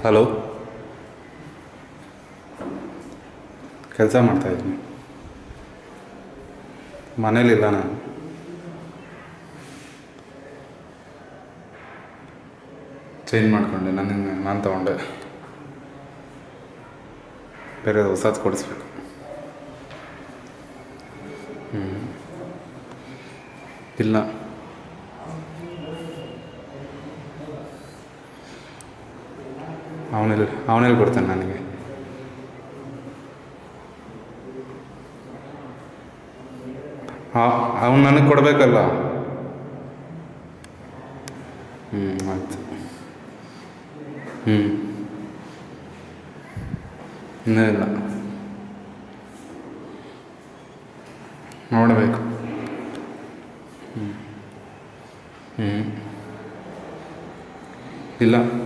hello ಕೆಲಸ ಮಾಡ್ತಾಯಿದ್ದೀನಿ ಮನೇಲಿಲ್ಲ ನಾನು ಚೇಂಜ್ ಮಾಡಿಕೊಂಡೆ ನನ್ನ ನಾನು ತೊಗೊಂಡೆ ಬೇರೆ ಹೊಸದು ಕೊಡಿಸ್ಬೇಕು ಹ್ಞೂ ಇಲ್ಲ ಅವನಲ್ಲಿ ಅವನಲ್ಲಿ ಕೊಡ್ತಾನೆ ನನಗೆ ಅವನು ನನಗೆ ಕೊಡಬೇಕಲ್ಲ ಹ್ಞೂ ಆಯ್ತು ಹ್ಞೂ ಇನ್ನೂ ಇಲ್ಲ ನೋಡಬೇಕು ಹ್ಞೂ ಹ್ಞೂ ಇಲ್ಲ